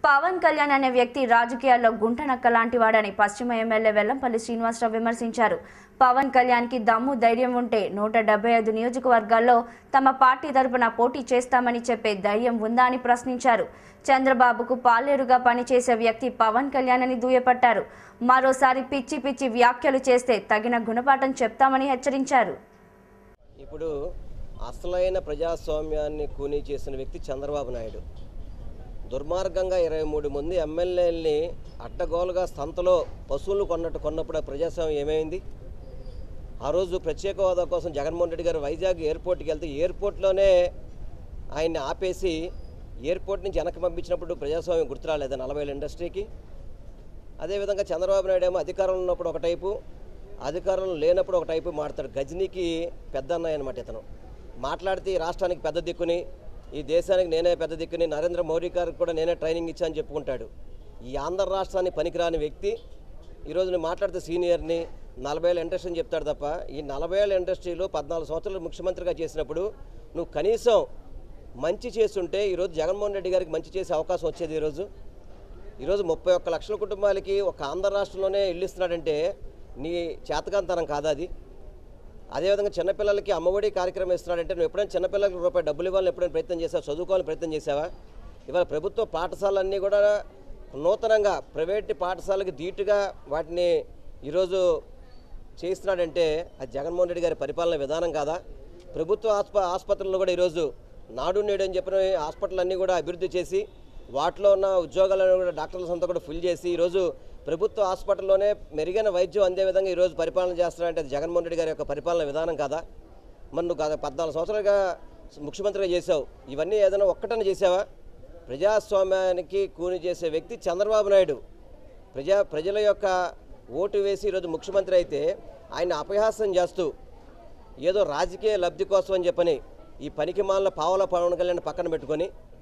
పవన్ కళ్యాణ్ అనే వ్యక్తి రాజకీయాల్లో గుంటనక్క లాంటి వాడని పశ్చిమ ఎమ్మెల్యే వెల్లంపల్లి శ్రీనివాసరావు విమర్శించారు పవన్ కళ్యాణ్కి దమ్ము ధైర్యం ఉంటే నూట డెబ్బై ఐదు నియోజకవర్గాల్లో తమ పార్టీ తరపున పోటీ చేస్తామని చెప్పే ధైర్యం ఉందా అని ప్రశ్నించారు చంద్రబాబుకు పాలేరుగా పనిచేసే వ్యక్తి పవన్ కళ్యాణ్ అని దుయ్యపట్టారు మరోసారి పిచ్చి పిచ్చి వ్యాఖ్యలు చేస్తే తగిన గుణపాఠం చెప్తామని హెచ్చరించారు ఇప్పుడు అసలైన ప్రజాస్వామ్యాన్ని కూనీ చేసిన వ్యక్తి చంద్రబాబు నాయుడు దుర్మార్గంగా ఇరవై మూడు మంది ఎమ్మెల్యేలని అడ్డగోలుగా సంతలో పశువులు కొన్నట్టు కొన్నప్పుడు ఆ ప్రజాస్వామ్యం ఏమైంది ఆ రోజు ప్రత్యేక హోదా కోసం జగన్మోహన్ రెడ్డి గారు వైజాగ్ ఎయిర్పోర్ట్కి వెళ్తే ఎయిర్పోర్ట్లోనే ఆయన్ని ఆపేసి ఎయిర్పోర్ట్ నుంచి వెనక్కి పంపించినప్పుడు ప్రజాస్వామ్యం గుర్తురాలేదా నలభై ఏళ్ళ ఇండస్ట్రీకి అదేవిధంగా చంద్రబాబు నాయుడు ఏమో అధికారంలో ఉన్నప్పుడు ఒక టైపు అధికారంలో లేనప్పుడు ఒక టైపు మాట్లాడతాడు గజనీకి పెద్ద అన్నయ్య అనమాట ఇతను మాట్లాడితే ఈ రాష్ట్రానికి పెద్ద దిక్కుని ఈ దేశానికి నేనే పెద్ద దిక్కుని నరేంద్ర మోడీ గారికి కూడా నేనే ట్రైనింగ్ ఇచ్చాను చెప్పుకుంటాడు ఈ ఆంధ్ర రాష్ట్రాన్ని పనికిరాని వ్యక్తి ఈరోజు నేను మాట్లాడితే సీనియర్ని నలభై ఏళ్ళ ఇండస్ట్రీ అని చెప్తాడు తప్ప ఈ నలభై ఏళ్ళ ఇండస్ట్రీలో పద్నాలుగు సంవత్సరాలు ముఖ్యమంత్రిగా చేసినప్పుడు నువ్వు కనీసం మంచి చేస్తుంటే ఈరోజు జగన్మోహన్ రెడ్డి గారికి మంచి చేసే అవకాశం వచ్చేది ఈరోజు ఈరోజు ముప్పై ఒక్క లక్షల కుటుంబాలకి ఒక ఆంధ్ర రాష్ట్రంలోనే ఇల్లు ఇస్తున్నాడంటే నీ చేతకాంతనం కాదా అది అదేవిధంగా చిన్నపిల్లలకి అమ్మఒడి కార్యక్రమం ఇస్తున్నాడంటే నువ్వు ఎప్పుడైనా చిన్నపిల్లలకి రూపాయి డబ్బులు ఇవ్వాలని ఎప్పుడైనా ప్రయత్నం చేసావా చదువుకోవాలని ప్రయత్నం చేసావా ఇవాళ ప్రభుత్వ పాఠశాలన్నీ కూడా నూతనంగా ప్రైవేట్ పాఠశాలకి ధీటుగా వాటిని ఈరోజు చేస్తున్నాడంటే అది జగన్మోహన్ రెడ్డి గారి పరిపాలన విధానం కాదా ప్రభుత్వ ఆస్ప ఆసుపత్రులను కూడా ఈరోజు నాడు నేడు అని చెప్పిన హాస్పిటల్ అన్నీ కూడా అభివృద్ధి చేసి వాటిలో ఉన్న ఉద్యోగాలను కూడా డాక్టర్ల అంతా కూడా ఫిల్ చేసి ఈరోజు ప్రభుత్వ హాస్పిటల్లోనే మెరుగైన వైద్యం అందే విధంగా ఈరోజు పరిపాలన చేస్తున్నాడంటే అది జగన్మోహన్ రెడ్డి గారి యొక్క పరిపాలన విధానం కాదా మరి నువ్వు గత పద్నాలుగు సంవత్సరాలుగా ముఖ్యమంత్రిగా చేసావు ఇవన్నీ ఏదైనా ఒక్కటని చేసావా ప్రజాస్వామ్యానికి కూని చేసే వ్యక్తి చంద్రబాబు నాయుడు ప్రజా ప్రజల యొక్క ఓటు వేసి ఈరోజు ముఖ్యమంత్రి అయితే ఆయన అపహాస్యం చేస్తూ ఏదో రాజకీయ లబ్ధి కోసం అని చెప్పని ఈ పనికి మాలిన పావల పవన్ కళ్యాణ్ పక్కన పెట్టుకొని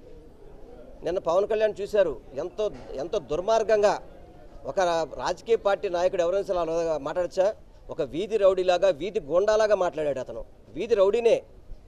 నిన్న పవన్ కళ్యాణ్ చూశారు ఎంతో ఎంతో దుర్మార్గంగా ఒక రాజకీయ పార్టీ నాయకుడు ఎవరైనా సరే అలా మాట్లాడచ్చా ఒక వీధి రౌడీలాగా వీధి గోండాలాగా మాట్లాడాడు అతను వీధి రౌడీనే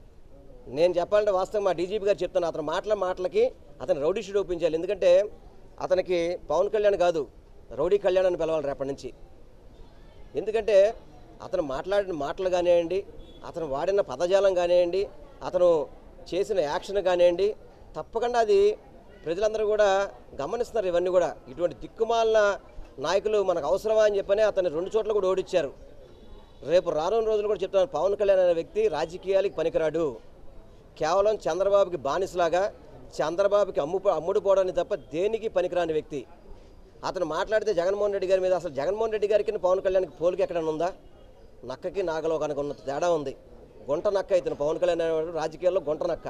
నేను చెప్పాలంటే వాస్తవం మా డీజీపీ గారు చెప్తాను అతను మాటల మాటలకి అతను రౌడీ షీట్ ఒప్పించాలి ఎందుకంటే అతనికి పవన్ కళ్యాణ్ కాదు రౌడీ కళ్యాణ్ అని పిలవాలి రేపటి నుంచి ఎందుకంటే అతను మాట్లాడిన మాటలు కానివ్వండి అతను వాడిన పదజాలం కానివ్వండి అతను చేసిన యాక్షన్ కానివ్వండి తప్పకుండా అది ప్రజలందరూ కూడా గమనిస్తున్నారు ఇవన్నీ కూడా ఇటువంటి దిక్కుమాలిన నాయకులు మనకు అవసరమా అని చెప్పని అతన్ని రెండు చోట్ల కూడా ఓడించారు రేపు రానున్న రోజులు కూడా చెప్తాను పవన్ కళ్యాణ్ అనే వ్యక్తి రాజకీయాలకి పనికిరాడు కేవలం చంద్రబాబుకి బానిసలాగా చంద్రబాబుకి అమ్ము అమ్ముడు పోవడానికి తప్ప దేనికి పనికిరాని వ్యక్తి అతను మాట్లాడితే జగన్మోహన్ రెడ్డి గారి మీద అసలు జగన్మోహన్ రెడ్డి గారికి పవన్ కళ్యాణ్కి పోలిక ఎక్కడైనా ఉందా నక్కకి నాగలోకానికి ఉన్న తేడా ఉంది గుంట నక్క ఇతను పవన్ కళ్యాణ్ అనేవాడు రాజకీయాల్లో గుంట నక్క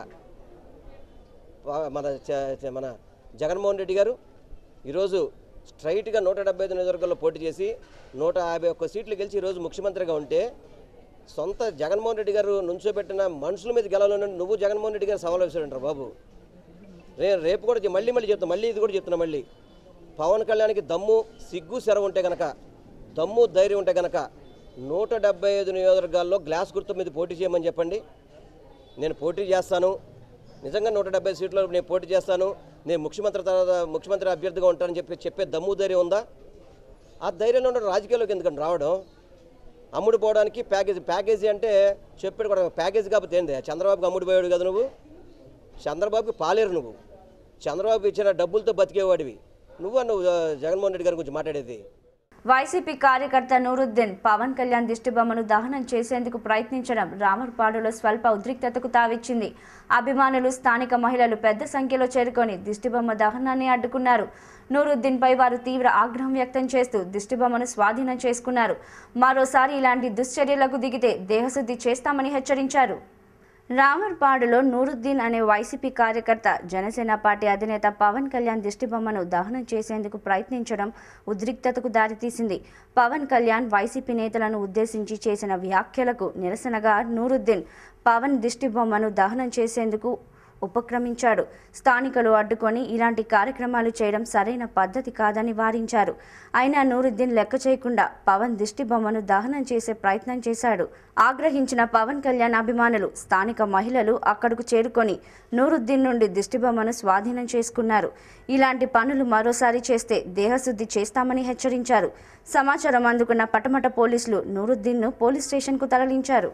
ప- మన చ- చ- మన జగన్మోహన్ రెడ్డి గారు ఈరోజు స్ట్రైట్గా నూట డెబ్బై ఐదు నియోజకవర్గాల్లో పోటీ చేసి నూట యాభై ఒక్క సీట్లు గెలిచి ఈరోజు ముఖ్యమంత్రిగా ఉంటే సొంత జగన్మోహన్ రెడ్డి గారు నుంచోబెట్టిన మనుషుల మీద గెలవాలని నువ్వు జగన్మోహన్ రెడ్డి గారు సవాల్ వేసాడంటారు బాబు రే రేపు కూడా చెప్- మళ్ళీ మళ్ళీ చెప్తాను మళ్ళీ ఇది కూడా చెప్తున్నా మళ్ళీ పవన్ కళ్యాణ్కి దమ్ము సిగ్గు సెర ఉంటే గనక దమ్ము ధైర్యం ఉంటే గనక నూట డెబ్బై ఐదు నియోజకవర్గాల్లో గ్లాస్ గుర్తు మీద పోటీ చేయమని చెప్పండి నేను పోటీ చేస్తాను నిజంగా నూట డెబ్బై సీట్లో నేను పోటీ చేస్తాను నేను ముఖ్యమంత్రి తర్వాత ముఖ్యమంత్రి అభ్యర్థిగా ఉంటానని చెప్పి చెప్పే దమ్ము ధైర్యం ఉందా ఆ ధైర్యంలో ఉన్న రాజకీయాల్లోకి ఎందుకంటే రావడం అమ్ముడు పోవడానికి ప్యాకేజీ ప్యాకేజీ అంటే చెప్పాడు కూడా ప్యాకేజీ కాకపోతే ఏంది చంద్రబాబుకి అమ్ముడు పోయాడు కదా నువ్వు చంద్రబాబుకి పాలేరు నువ్వు చంద్రబాబు ఇచ్చిన డబ్బులతో బతికేవాడివి నువ్వు నువ్వు ఆ, జగన్మోహన్ రెడ్డి గారి గురించి మాట్లాడేది వైసీపీ కార్యకర్త నూరుద్దీన్ పవన్ కళ్యాణ్ దిష్టిబొమ్మను దహనం చేసేందుకు ప్రయత్నించడం రామర్పాడులో స్వల్ప ఉద్రిక్తతకు తావిచ్చింది అభిమానులు స్థానిక మహిళలు పెద్ద సంఖ్యలో చేరుకొని దిష్టిబొమ్మ దహనాన్ని అడ్డుకున్నారు నూరుద్దీన్పై వారు తీవ్ర ఆగ్రహం వ్యక్తం చేస్తూ దిష్టిబొమ్మను స్వాధీనం చేసుకున్నారు మరోసారి ఇలాంటి దుశ్చర్యలకు దిగితే దేహశుద్ధి చేస్తామని హెచ్చరించారు రామర్పాడులో నూరుద్దీన్ అనే వైసీపీ కార్యకర్త జనసేన పార్టీ అధినేత పవన్ కళ్యాణ్ దిష్టిబొమ్మను దహనం చేసేందుకు ప్రయత్నించడం ఉద్రిక్తతకు దారితీసింది పవన్ కళ్యాణ్ వైసీపీ నేతలను ఉద్దేశించి చేసిన వ్యాఖ్యలకు నిరసనగా నూరుద్దీన్ పవన్ దిష్టిబొమ్మను దహనం చేసేందుకు ఉపక్రమించాడు స్థానికులు అడ్డుకొని ఇలాంటి కార్యక్రమాలు చేయడం సరైన పద్ధతి కాదని వారించారు అయినా నూరుద్దీన్ లెక్క చేయకుండా పవన్ దిష్టి బొమ్మను దహనం చేసే ప్రయత్నం చేశాడు ఆగ్రహించిన పవన్ కళ్యాణ్ అభిమానులు స్థానిక మహిళలు అక్కడకు చేరుకొని నూరుద్దీన్ నుండి దిష్టిబొమ్మను స్వాధీనం చేసుకున్నారు ఇలాంటి పనులు మరోసారి చేస్తే దేహశుద్ధి చేస్తామని హెచ్చరించారు సమాచారం అందుకున్న పటమట పోలీసులు నూరుద్దీన్ను పోలీస్ స్టేషన్కు తరలించారు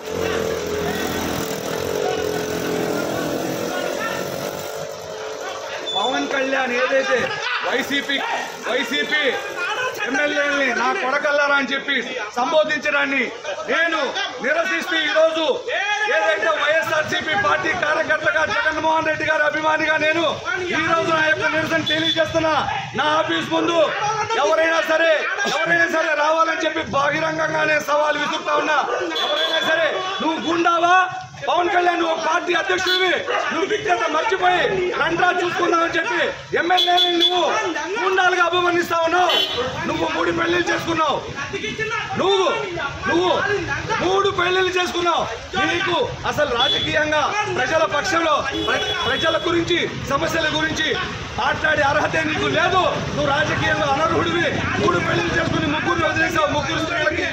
పవన్ కళ్యాణ్ ఏదైతే వైసీపీ వైసీపీ ఎమ్మెల్యేని నా కొడకల్లారా అని చెప్పి సంబోధించడాన్ని నేను నిరసిస్తూ ఈరోజు ఏదైతే వైఎస్ఆర్సీపీ పార్టీ కార్యకర్తగా జగన్మోహన్ రెడ్డి గారి అభిమానిగా నేను ఈ రోజు నా యొక్క నిరసన తెలియజేస్తున్నా నా ఆఫీస్ ముందు ఎవరైనా సరే ఎవరైనా సరే రావాలని చెప్పి బహిరంగంగానే సవాల్ విసురుతా ఉన్నా ఎవరైనా సరే నువ్వు గుండావా పవన్ కళ్యాణ్ నువ్వు పార్టీ అధ్యక్షుడివి నువ్వు విజ్ఞత మర్చిపోయి రండ్రా చూసుకుందామని చెప్పి ఎమ్మెల్యేని నువ్వు గుండాలుగా అభిమానిస్తా ఉన్నావు నువ్వు మూడు పెళ్లిళ్ళు చేసుకున్నావు నువ్వు నువ్వు మూడు పెళ్లిళ్ళు చేసుకున్నావు నీకు అసలు రాజకీయంగా ప్రజల పక్షంలో ప్ర- ప్రజల గురించి సమస్యల గురించి మాట్లాడే అర్హత నీకు లేదు నువ్వు రాజకీయంగా అనర్హుడివి మూడు పెళ్లిళ్ళు చేసుకుని ముగ్గురు వదిలేసావు ముగ్గురు స్త్రీలకి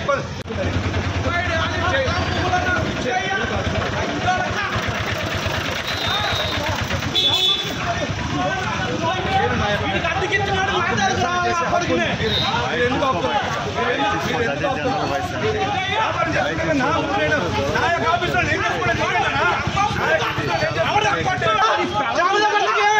మీరు ఎందుకు ఆపుతున్నారు? మీరు ఎందుకు- మీరు ఎందుకు ఆపుతున్నారు? వ్యాపారం చేసుకుంటే నా ఊరు నేను నా యొక్క ఆఫీసులో నేను చేసుకునే జీవితమేనా? నా యొక్క ఆఫీసులో నేను చేసుకునే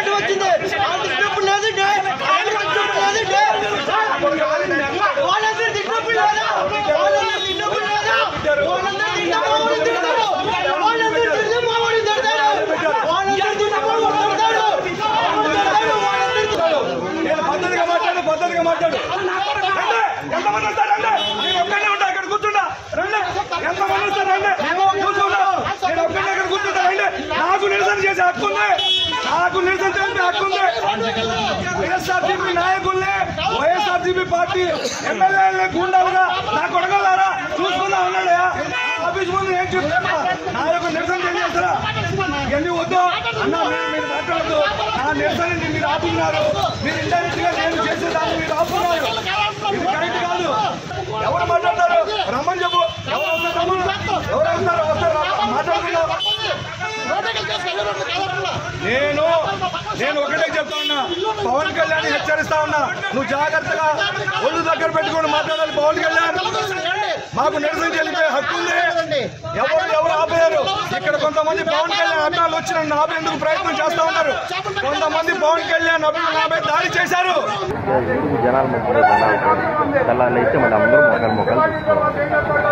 నేను పద్ధతిగా మాట్లాడు పద్ధతిగా మాట్లాడు రండి. ఎంతమంది వస్తారు రండి నేను ఒక్కనే ఉంటా ఇక్కడ కూర్చుంటా రండి ఎంతమంది వస్తారు రండి కూర్చుంటా నేను ఒక్కనే ఇక్కడ కూర్చుంటా రండి నాకు నిరసన చేసే హక్కు ఉంది నాకు నిరసన తెలిపే హక్కు ఉంది వైఎస్ఆర్సీపీ నాయకుల్ని వైఎస్ఆర్సీపీ పార్టీ ఎమ్మెల్యేలని గుండాలుగా నా కొడగలారా చూసుకుందా ఉన్నాడయా ఆఫీస్ ముందు ఏం చెప్తున్నా నా యొక్క నిరసన తెలియజేస్తారా ఇవన్నీ వద్దు అన్న మీరు మీరు మాట్లాడదు నా నిరసన మీరు ఆపుతున్నారు మీరు ఇండైరెక్ట్ గా నేను చేసేదాన్ని మీరు ఆపుతున్నారు ఇది కరెక్ట్ కాదు ఎవరు మాట్లాడతారు రమ్మని చెప్పు ఎవరు వస్తారు రమ్మను. ఎవరు వస్తారు వస్తారు మాట్లాడుతున్నారు నేను నేను ఒకటే చెప్తా ఉన్నా పవన్ కళ్యాణ్ హెచ్చరిస్తా ఉన్నా నువ్వు జాగ్రత్తగా ఒళ్ళు దగ్గర పెట్టుకొని మాట్లాడాలి పవన్ కళ్యాణ్ మాకు నిరసన తెలిపే హక్కు ఉంది ఎవరు ఎవరు ఆపలేరు ఇక్కడ కొంతమంది పవన్ కళ్యాణ్ అభిమానులు వచ్చి నన్ను ఆపేందుకు ప్రయత్నం చేస్తా ఉన్నారు కొంతమంది పవన్ కళ్యాణ్ అభిమానులు నాపై దాడి చేశారు ఎందుకు జనాలు ముగ్గురు జనాలు తెల్లారు అయితే మళ్ళీ అందరూ మొక్కలు మొక్కలు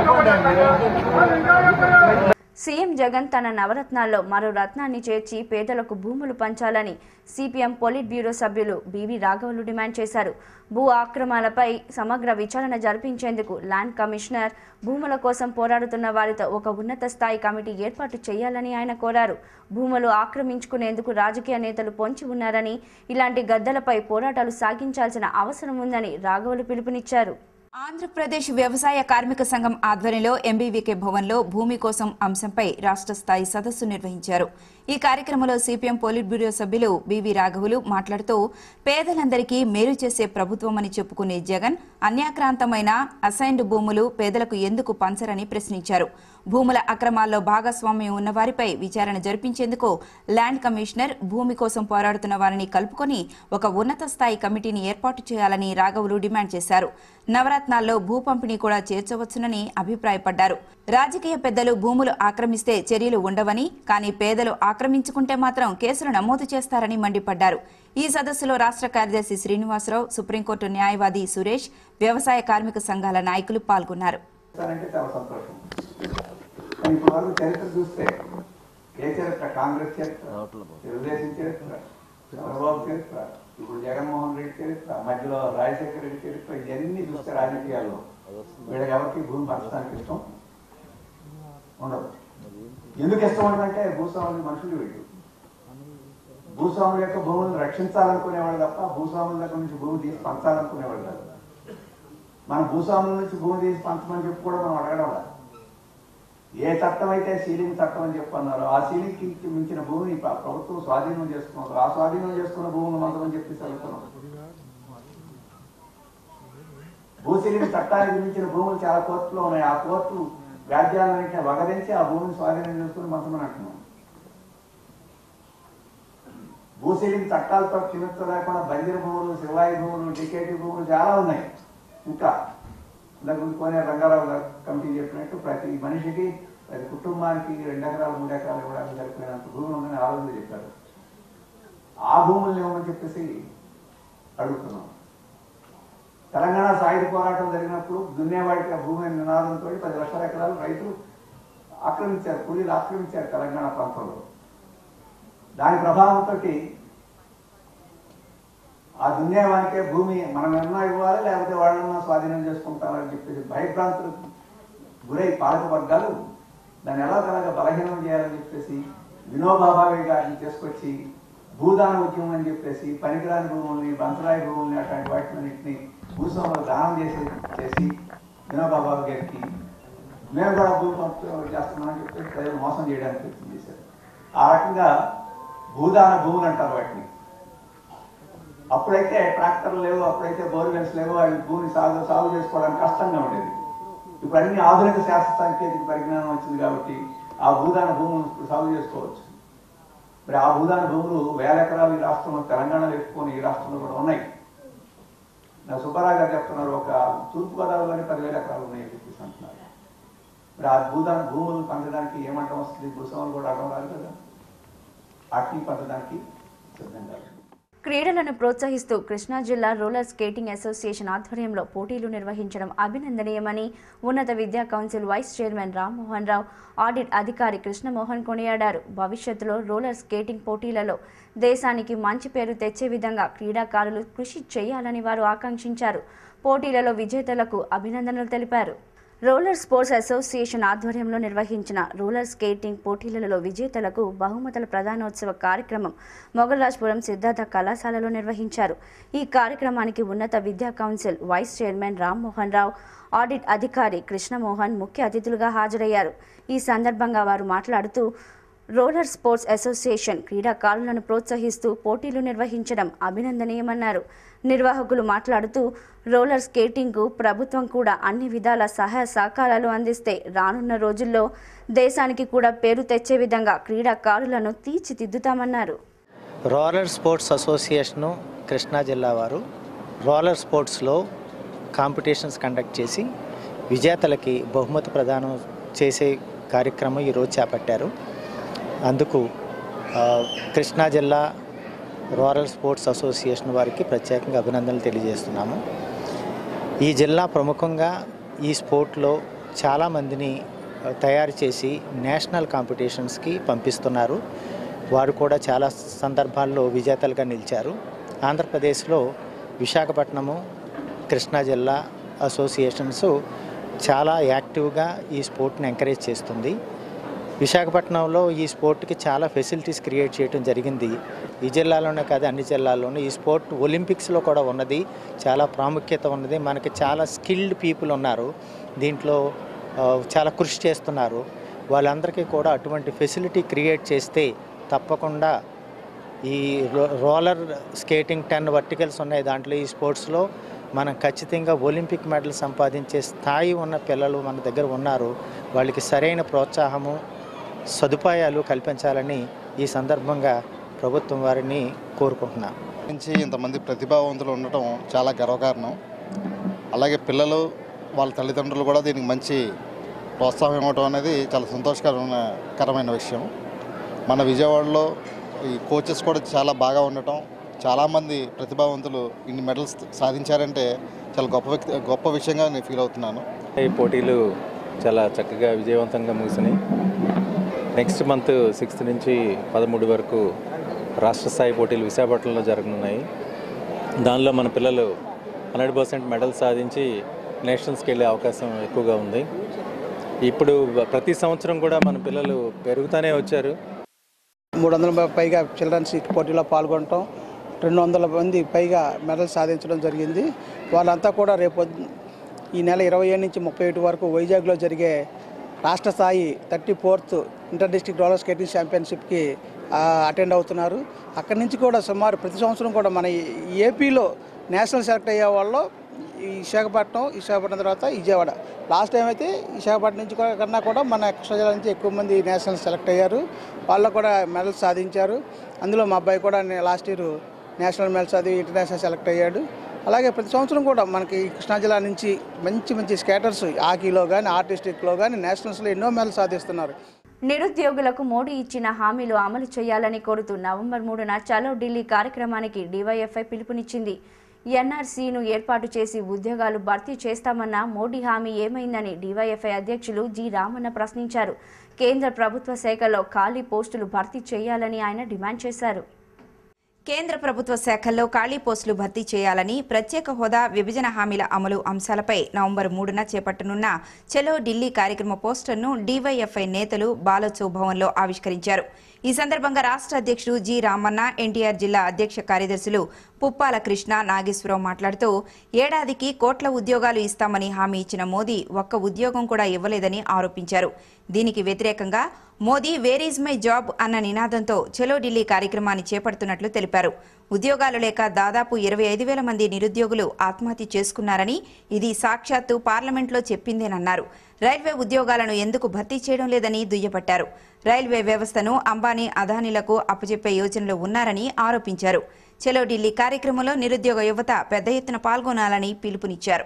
సీఎం జగన్ తన నవరత్నాల్లో మరో రత్నాన్ని చేర్చి పేదలకు భూములు పంచాలని సిపిఎం పొలిట్ బ్యూరో సభ్యులు బివి రాఘవులు డిమాండ్ చేశారు భూ ఆక్రమణలపై సమగ్ర విచారణ జరిపించేందుకు ల్యాండ్ కమిషనర్ భూముల కోసం పోరాడుతున్న వారితో ఒక ఉన్నత స్థాయి కమిటీ ఏర్పాటు చేయాలని ఆయన కోరారు భూములు ఆక్రమించుకునేందుకు రాజకీయ నేతలు పొంచి ఉన్నారని ఇలాంటి గద్దలపై పోరాటాలు సాగించాల్సిన అవసరం ఉందని రాఘవులు పిలుపునిచ్చారు ఆంధ్రప్రదేశ్ వ్యవసాయ కార్మిక సంఘం ఆధ్వర్యంలో ఎంబీవీకే భవన్లో భూమి కోసం అంశంపై రాష్ట్ర స్థాయి సదస్సు నిర్వహించారు ఈ కార్యక్రమంలో సిపిఎం పోలిట్ బ్యూరో సభ్యులు బివి రాఘవులు మాట్లాడుతూ పేదలందరికీ మేలు చేసే ప్రభుత్వమని చెప్పుకునే జగన్ అన్యాక్రాంతమైన అసైన్డ్ భూములు పేదలకు ఎందుకు పంచరని ప్రశ్నించారు భూముల అక్రమాల్లో భాగస్వామ్యం ఉన్న వారిపై విచారణ జరిపించేందుకు ల్యాండ్ కమిషనర్ భూమి కోసం పోరాడుతున్న వారిని కలుపుకొని ఒక ఉన్నత స్థాయి కమిటీని ఏర్పాటు చేయాలని రాఘవులు డిమాండ్ చేశారు నవరత్నాల్లో భూ పంపిణీ కూడా చేర్చవచ్చునని అభిప్రాయపడ్డారు రాజకీయ పెద్దలు భూములు ఆక్రమిస్తే చర్యలు ఉండవని కానీ పేదలు ఆక్రమించుకుంటే మాత్రం కేసులు నమోదు చేస్తారని మండిపడ్డారు ఈ సదస్సులో రాష్ట్ర కార్యదర్శి శ్రీనివాసరావు సుప్రీంకోర్టు న్యాయవాది సురేష్ వ్యవసాయ కార్మిక సంఘాల నాయకులు పాల్గొన్నారు అంటే చాలా సంతోషం కానీ ఇప్పుడు వరకు చరిత్ర చూస్తే ఏ చరిత్ర కాంగ్రెస్ చరిత్ర తెలుగుదేశం చరిత్ర చంద్రబాబు చరిత్ర ఇప్పుడు జగన్మోహన్ రెడ్డి చరిత్ర మధ్యలో రాజశేఖర రెడ్డి చరిత్ర ఇవన్నీ చూస్తే రాజకీయాల్లో వీళ్ళకి ఎవరికి భూమి పంచడానికి ఇష్టం ఉండదు ఎందుకు ఇష్టం ఉండదంటే భూస్వాములు మనుషులు వీళ్ళు భూస్వాముల యొక్క భూములను రక్షించాలనుకునేవాళ్ళు తప్ప భూస్వాముల దగ్గర నుంచి భూమి తీసి పంచాలనుకునేవాళ్ళు కాదు మన భూస్వాముల నుంచి భూమి తీసి పంచమని చెప్పి కూడా మనం అడగడం లేదు ఏ చట్టం అయితే సీలింగ్ చట్టం అని చెప్పన్నారు ఆ సీలింగ్కి మించిన భూమిని ప్ర- ప్రభుత్వం స్వాధీనం చేసుకున్నారు ఆ స్వాధీనం చేసుకున్న భూములు మాత్రం చెప్పి చదువుతున్నాం భూసీలింగ్ చట్టానికి మించిన భూములు చాలా కోర్టులో ఉన్నాయి ఆ కోర్టు వ్యాజ్యాలన్నింటినీ వగరించి ఆ భూమిని స్వాధీనం చేసుకుని మంచమని అంటున్నాం భూసీలింగ్ చట్టాలతో కిమెత్తు లేకుండా బంజరు భూములు శివాయి భూములు డికేటి భూములు చాలా ఉన్నాయి ఇంకా ఇంతకు ముందు కోనే రంగారావు గారు కమిటీ చెప్పినట్టు ప్రతి మనిషికి ప్రతి కుటుంబానికి రెండు ఎకరాలు మూడు ఎకరాలు ఇవ్వడానికి సరిపోయినంత భూములు ఉందని ఆ రోజు చెప్పారు ఆ భూముల్ని ఇవ్వమని చెప్పేసి అడుగుతున్నాం తెలంగాణ సాయుధ పోరాటం జరిగినప్పుడు దున్నేవాడికి ఆ భూమి అనే నినాదంతో పది లక్షల ఎకరాలు రైతులు ఆక్రమించారు కూలీలు ఆక్రమించారు తెలంగాణ ప్రాంతంలో దాని ప్రభావంతో ఆ దున్నేవానికే భూమి మనం ఏమన్నా ఇవ్వాలి లేకపోతే వాళ్ళన్నా స్వాధీనం చేసుకుంటామని చెప్పేసి భయభ్రాంతులకు గురై పాలక వర్గాలు దాన్ని ఎలా కలగా బలహీనం చేయాలని చెప్పేసి వినోబాబావి గారిని తీసుకొచ్చి భూదాన ఉద్యమం అని చెప్పేసి పనికిరాని భూముల్ని బంసరాయి భూముల్ని అట్లాంటి వాటిని భూస్వాములు దానం చేసి చేసి వినోబాబాబు గారికి మేము కూడా భూమి పంపిణీ చేస్తున్నామని చెప్పేసి ప్రజలు మోసం చేయడానికి ప్రయత్నం చేశారు ఆ రకంగా భూదాన భూములు అంటారు వాటిని అప్పుడైతే ట్రాక్టర్లు లేవు అప్పుడైతే బోర్వెల్స్ లేవు అవి భూమిని సాగు సాగు చేసుకోవడానికి కష్టంగా ఉండేది ఇప్పుడు అన్ని ఆధునిక శాస్త్ర సాంకేతిక పరిజ్ఞానం వచ్చింది కాబట్టి ఆ భూదాన భూములను ఇప్పుడు సాగు చేసుకోవచ్చు మరి ఆ భూదాన భూములు వేల ఎకరాలు ఈ రాష్ట్రంలో తెలంగాణలో ఎక్కువ ఈ రాష్ట్రంలో కూడా ఉన్నాయి నా సుబ్బారావు గారు చెప్తున్నారు ఒక తూర్పుగోదావరిలోనే పదివేల ఎకరాలు ఉన్నాయని చెప్పేసి అంటున్నారు మరి ఆ భూదాన భూములు పంచడానికి ఏమంటాం వస్తుంది భూస్వాములు కూడా అడ్డం రాదు కదా వాటిని పంచడానికి సిద్ధంగా ఉంది. క్రీడలను ప్రోత్సహిస్తూ కృష్ణా జిల్లా రోలర్ స్కేటింగ్ అసోసియేషన్ ఆధ్వర్యంలో పోటీలు నిర్వహించడం అభినందనీయమని ఉన్నత విద్యా council vice chairman Rammohan Rao audit అధికారి కృష్ణమోహన్ కొనియాడారు భవిష్యత్తులో రోలర్ స్కేటింగ్ పోటీలలో దేశానికి మంచి పేరు తెచ్చే విధంగా క్రీడాకారులు కృషి చేయాలని వారు ఆకాంక్షించారు పోటీలలో విజేతలకు అభినందనలు తెలిపారు రోలర్ స్పోర్ట్స్ అసోసియేషన్ ఆధ్వర్యంలో నిర్వహించిన రోలర్ స్కేటింగ్ పోటీలలో విజేతలకు బహుమతుల ప్రధానోత్సవ కార్యక్రమం మొగల్రాజ్పురం సిద్ధార్థ కళాశాలలో నిర్వహించారు ఈ కార్యక్రమానికి ఉన్నత విద్యా council vice chairman Rammohan Rao audit అధికారి కృష్ణమోహన్ ముఖ్య అతిథులుగా హాజరయ్యారు ఈ సందర్భంగా వారు మాట్లాడుతూ రోలర్ స్పోర్ట్స్ అసోసియేషన్ క్రీడాకారులను ప్రోత్సహిస్తూ పోటీలు నిర్వహించడం అభినందనీయమన్నారు నిర్వాహకులు మాట్లాడుతూ రోలర్ స్కేటింగ్కు ప్రభుత్వం కూడా అన్ని విధాల సహాయ సహకారాలు అందిస్తే రానున్న రోజుల్లో దేశానికి కూడా పేరు తెచ్చే విధంగా క్రీడాకారులను తీర్చిదిద్దుతామన్నారు రోలర్ స్పోర్ట్స్ అసోసియేషను కృష్ణా జిల్లా వారు రోలర్ స్పోర్ట్స్లో కాంపిటీషన్స్ కండక్ట్ చేసి విజేతలకి బహుమతి ప్రదానం చేసే కార్యక్రమం ఈరోజు చేపట్టారు అందుకు ఆ, కృష్ణా జిల్లా రూరల్ స్పోర్ట్స్ అసోసియేషన్ వారికి ప్రత్యేకంగా అభినందనలు తెలియజేస్తున్నాము ఈ జిల్లా ప్రముఖంగా ఈ స్పోర్ట్లో చాలామందిని ఆ, తయారు చేసి నేషనల్ కాంపిటీషన్స్కి పంపిస్తున్నారు వారు కూడా చాలా సందర్భాల్లో విజేతలుగా నిలిచారు ఆంధ్రప్రదేశ్లో విశాఖపట్నము కృష్ణా జిల్లా అసోసియేషన్స్ చాలా యాక్టివ్గా ఈ స్పోర్ట్ని ఎంకరేజ్ చేస్తుంది విశాఖపట్నంలో ఈ స్పోర్ట్కి చాలా ఫెసిలిటీస్ క్రియేట్ చేయడం జరిగింది ఈ జిల్లాలోనే కాదు అన్ని జిల్లాల్లోనూ ఈ స్పోర్ట్ ఒలింపిక్స్లో కూడా ఉన్నది చాలా ప్రాముఖ్యత ఉన్నది మనకి చాలా స్కిల్డ్ పీపుల్ ఉన్నారు దీంట్లో ఆ, చాలా కృషి చేస్తున్నారు వాళ్ళందరికీ కూడా అటువంటి ఫెసిలిటీ క్రియేట్ చేస్తే తప్పకుండా ఈ రో- రోలర్ స్కేటింగ్ టెన్ వర్టికల్స్ ఉన్నాయి దాంట్లో ఈ స్పోర్ట్స్లో మనం ఖచ్చితంగా ఒలింపిక్ మెడల్ సంపాదించే స్థాయి ఉన్న పిల్లలు మన దగ్గర ఉన్నారు వాళ్ళకి సరైన ప్రోత్సాహము సదుపాయాలు కల్పించాలని ఈ సందర్భంగా ప్రభుత్వం వారిని కోరుకుంటున్నాను నుంచి ఇంతమంది ప్రతిభావంతులు ఉండటం చాలా గర్వకారణం అలాగే పిల్లలు వాళ్ళ తల్లిదండ్రులు కూడా దీనికి మంచి ప్రోత్సాహం ఇవ్వటం అనేది చాలా సంతోషకరమైన కరమైన విషయం మన విజయవాడలో ఈ కోచెస్ కూడా చాలా బాగా ఉండటం చాలామంది ప్రతిభావంతులు ఇన్ని మెడల్స్ సాధించారంటే చాలా గొప్ప వ్యక్తి గొప్ప విషయంగా నేను ఫీల్ అవుతున్నాను ఈ పోటీలు చాలా చక్కగా విజయవంతంగా ముగిసినాయి నెక్స్ట్ మంత్ సిక్స్త్ నుంచి పదమూడు వరకు రాష్ట్ర స్థాయి పోటీలు విశాఖపట్నంలో జరగనున్నాయి దానిలో మన పిల్లలు హండ్రెడ్ పర్సెంట్ మెడల్ సాధించి నేషనల్స్కి వెళ్ళే అవకాశం ఎక్కువగా ఉంది ఇప్పుడు ప్రతి సంవత్సరం కూడా మన పిల్లలు పెరుగుతూనే వచ్చారు మూడు వందల పైగా చిల్డ్రన్స్ ఈ పోటీలో పాల్గొనటం రెండు వందల మంది పైగా మెడల్ సాధించడం జరిగింది వాళ్ళంతా కూడా రేపు ఈ నెల ఇరవై ఏడు నుంచి ముప్పై ఒకటి వరకు వైజాగ్లో జరిగే రాష్ట్ర స్థాయి thirty fourth inter district roller skating ఛాంపియన్షిప్కి అటెండ్ అవుతున్నారు అక్కడి నుంచి కూడా సుమారు ప్రతి సంవత్సరం కూడా మన ఈ ఏపీలో నేషనల్ సెలెక్ట్ అయ్యే వాళ్ళు ఈ విశాఖపట్నం విశాఖపట్నం తర్వాత విజయవాడ లాస్ట్ టైం అయితే విశాఖపట్నం నుంచి కూడా- కన్నా కూడా మన కృష్ణా జిల్లా నుంచి ఎక్కువ మంది నేషనల్ సెలెక్ట్ అయ్యారు వాళ్ళు కూడా మెడల్స్ సాధించారు అందులో మా అబ్బాయి కూడా లాస్ట్ ఇయర్ నేషనల్ మెడల్స్ చదివి ఇంటర్నేషనల్ సెలెక్ట్ అయ్యాడు అలాగే ప్రతి సంవత్సరం కూడా మనకి కృష్ణా జిల్లా నుంచి మంచి మంచి స్కేటర్స్ హాకీలో కానీ ఆర్టిస్టిక్లో కానీ నేషనల్స్లో ఎన్నో మెడల్స్ సాధిస్తున్నారు నిరుద్యోగులకు మోడీ ఇచ్చిన హామీలు అమలు చేయాలని కోరుతూ నవంబర్ మూడున చలో ఢిల్లీ కార్యక్రమానికి డివైఎఫ్ఐ పిలుపునిచ్చింది ఎన్ఆర్సీను ఏర్పాటు చేసి ఉద్యోగాలు భర్తీ చేస్తామన్న మోడీ హామీ ఏమైందని డివైఎఫ్ఐ అధ్యక్షులు జి రామన్న ప్రశ్నించారు కేంద్ర ప్రభుత్వ శాఖలో ఖాళీ పోస్టులు భర్తీ చేయాలని ఆయన డిమాండ్ చేశారు కేంద్ర ప్రభుత్వ శాఖల్లో ఖాళీ పోస్టులు భర్తీ చేయాలని ప్రత్యేక హోదా విభజన హామీల అమలు అంశాలపై నవంబర్ మూడున చేపట్టనున్న చలో ఢిల్లీ కార్యక్రమ పోస్టర్ను డీవైఎఫ్ఐ నేతలు బాలోత్సవ్ భవన్లో ఆవిష్కరించారు ఈ సందర్భంగా రాష్ట్ర అధ్యక్షుడు జి రామన్న ఎన్టీఆర్ జిల్లా అధ్యక్ష కార్యదర్శులు పుప్పాల కృష్ణ నాగేశ్వరరావు మాట్లాడుతూ ఏడాదికి కోట్ల ఉద్యోగాలు ఇస్తామని హామీ ఇచ్చిన మోదీ ఒక్క ఉద్యోగం కూడా ఇవ్వలేదని ఆరోపించారు దీనికి వ్యతిరేకంగా Modi where is my job అన్న నినాదంతో చలో ఢిల్లీ కార్యక్రమాన్ని చేపడుతున్నట్లు తెలిపారు ఉద్యోగాలు లేక దాదాపు ఇరవై ఐదు వేల మంది నిరుద్యోగులు ఆత్మహత్య చేసుకున్నారని ఇది సాక్షాత్తు పార్లమెంట్లో చెప్పిందేనన్నారు రైల్వే ఉద్యోగాలను ఎందుకు భర్తీ చేయడం లేదని దుయ్యబట్టారు రైల్వే వ్యవస్థను అంబానీ అదానీలకు అప్పచెప్పే యోచనలో ఉన్నారని ఆరోపించారు చలో ఢిల్లీ కార్యక్రమంలో నిరుద్యోగ యువత పెద్ద ఎత్తున పాల్గొనాలని పిలుపునిచ్చారు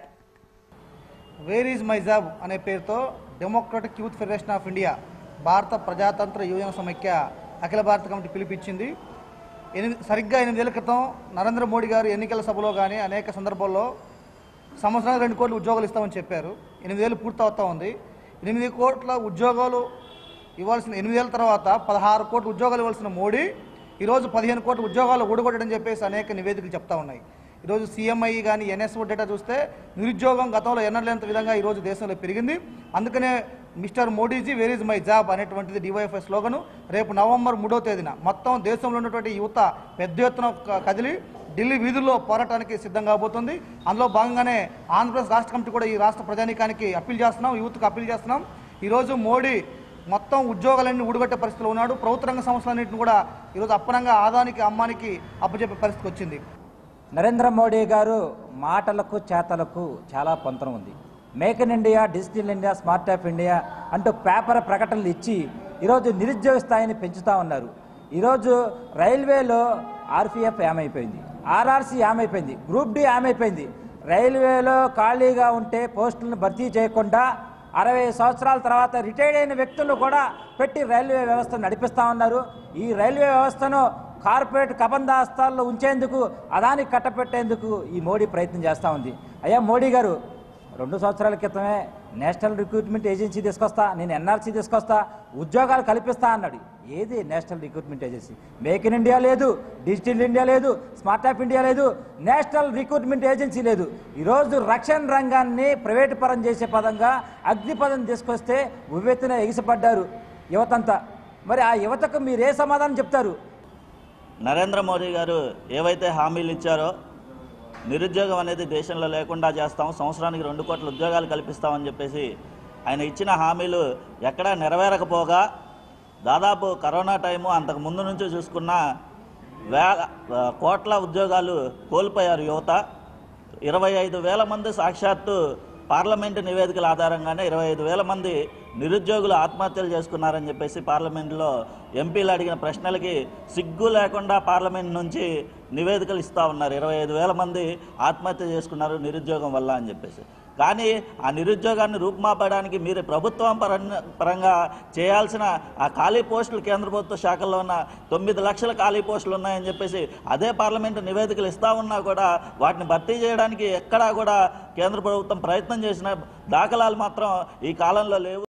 వేర్ ఈజ్ మై జాబ్ అనే పేరుతో democratic youth federation of India భారత ప్రజాతంత్ర యువజన సమైక్య అఖిల భారత కమిటీ పిలిపించింది ఎనిమిది సరిగ్గా ఎనిమిదేళ్ల క్రితం నరేంద్ర మోడీ గారు ఎన్నికల సభలో కానీ అనేక సందర్భాల్లో సంవత్సరానికి రెండు కోట్ల ఉద్యోగాలు ఇస్తామని చెప్పారు ఎనిమిదేళ్ళు పూర్తవుతా ఉంది ఎనిమిది కోట్ల ఉద్యోగాలు ఇవ్వాల్సిన ఎనిమిదేళ్ళ తర్వాత పదహారు కోట్ల ఉద్యోగాలు ఇవ్వాల్సిన మోడీ ఈరోజు పదిహేను కోట్ల ఉద్యోగాలు ఊడగొట్టడం చెప్పేసి అనేక నివేదికలు చెప్తా ఉన్నాయి ఈరోజు సీఎంఐ కానీ ఎన్ఎస్ఓ డేటా చూస్తే నిరుద్యోగం గతంలో ఎన్నర్లేంత విధంగా ఈరోజు దేశంలో పెరిగింది అందుకనే mister Modi ji where is my job అనేటువంటిది డివైఎఫ్ఐ స్లోగను రేపు నవంబర్ మూడో తేదీన మొత్తం దేశంలో ఉన్నటువంటి యువత పెద్ద ఎత్తున క- కదిలి ఢిల్లీ వీధుల్లో పోరాటానికి సిద్ధం కాబోతుంది అందులో భాగంగానే ఆంధ్రప్రదేశ్ రాష్ట్ర కమిటీ కూడా ఈ రాష్ట్ర ప్రజానీకానికి అప్పీల్ చేస్తున్నాం యూత్కి అప్పీల్ చేస్తున్నాం ఈరోజు మోడీ మొత్తం ఉద్యోగాలన్నీ ఊడగట్టే పరిస్థితిలో ఉన్నాడు ప్రభుత్వ రంగ సంస్థలన్నింటిని కూడా ఈరోజు అప్పనంగా ఆదానికి అమ్మానికి అప్పచెప్పే పరిస్థితికి వచ్చింది నరేంద్ర మోడీ గారు మాటలకు చేతలకు చాలా పొంతన ఉంది make in India digital India smart of India అంటూ పేపర్ ప్రకటనలు ఇచ్చి ఈరోజు నిరుద్యోగ స్థాయిని పెంచుతూ ఉన్నారు ఈరోజు రైల్వేలో ఆర్పిఎఫ్ ఏమైపోయింది ఆర్ఆర్సీ ఏమైపోయింది గ్రూప్ డి ఏమైపోయింది రైల్వేలో ఖాళీగా ఉంటే పోస్టులను భర్తీ చేయకుండా అరవై సంవత్సరాల తర్వాత రిటైర్డ్ అయిన వ్యక్తులను కూడా పెట్టి రైల్వే వ్యవస్థను నడిపిస్తా ఉన్నారు ఈ రైల్వే వ్యవస్థను కార్పొరేట్ కబందాస్తాల్లో ఉంచేందుకు అదానికి కట్టపెట్టేందుకు ఈ మోడీ ప్రయత్నం చేస్తూ ఉంది అయ్యా మోడీ గారు రెండు సంవత్సరాల క్రితమే నేషనల్ రిక్రూట్మెంట్ ఏజెన్సీ తీసుకొస్తా నేను ఎన్ఆర్సీ తీసుకొస్తా ఉద్యోగాలు కల్పిస్తా అన్నాడు ఏది national recruitment agency make in India లేదు డిజిటల్ ఇండియా లేదు స్మార్ట్ ఆఫ్ ఇండియా లేదు నేషనల్ రిక్రూట్మెంట్ ఏజెన్సీ లేదు ఈరోజు రక్షణ రంగాన్ని ప్రైవేటు పరం చేసే పదంగా అగ్నిపదం తీసుకొస్తే ఉవ్వెత్తున ఎగిసిపడ్డారు యువతంతా మరి ఆ యువతకు మీరు ఏ సమాధానం చెప్తారు నరేంద్ర మోదీ గారు ఏవైతే హామీలు ఇచ్చారో నిరుద్యోగం అనేది దేశంలో లేకుండా చేస్తాం సంవత్సరానికి రెండు కోట్ల ఉద్యోగాలు కల్పిస్తామని చెప్పేసి ఆయన ఇచ్చిన హామీలు ఎక్కడా నెరవేరకపోగా దాదాపు కరోనా టైము అంతకు ముందు నుంచి చూసుకున్న వేల ఆ, కోట్ల ఉద్యోగాలు కోల్పోయారు యువత ఇరవై ఐదు వేల మంది సాక్షాత్తు పార్లమెంటు నివేదికల ఆధారంగానే ఇరవై ఐదు వేల మంది నిరుద్యోగులు ఆత్మహత్యలు చేసుకున్నారని చెప్పేసి పార్లమెంట్లో ఎంపీలు అడిగిన ప్రశ్నలకి సిగ్గు లేకుండా పార్లమెంట్ నుంచి నివేదికలు ఇస్తూ ఉన్నారు ఇరవై ఐదు వేల మంది ఆత్మహత్య చేసుకున్నారు నిరుద్యోగం వల్ల అని చెప్పేసి కానీ ఆ నిరుద్యోగాన్ని రూపుమాపడానికి మీరు ప్రభుత్వం పరంగా పరంగా చేయాల్సిన ఆ ఖాళీ పోస్టులు కేంద్ర ప్రభుత్వ శాఖల్లో ఉన్న తొమ్మిది లక్షల ఖాళీ పోస్టులు ఉన్నాయని చెప్పేసి అదే పార్లమెంటు నివేదికలు ఇస్తా ఉన్నా కూడా వాటిని భర్తీ చేయడానికి ఎక్కడా కూడా కేంద్ర ప్రభుత్వం ప్రయత్నం చేసిన దాఖలాలు మాత్రం ఈ కాలంలో లేవు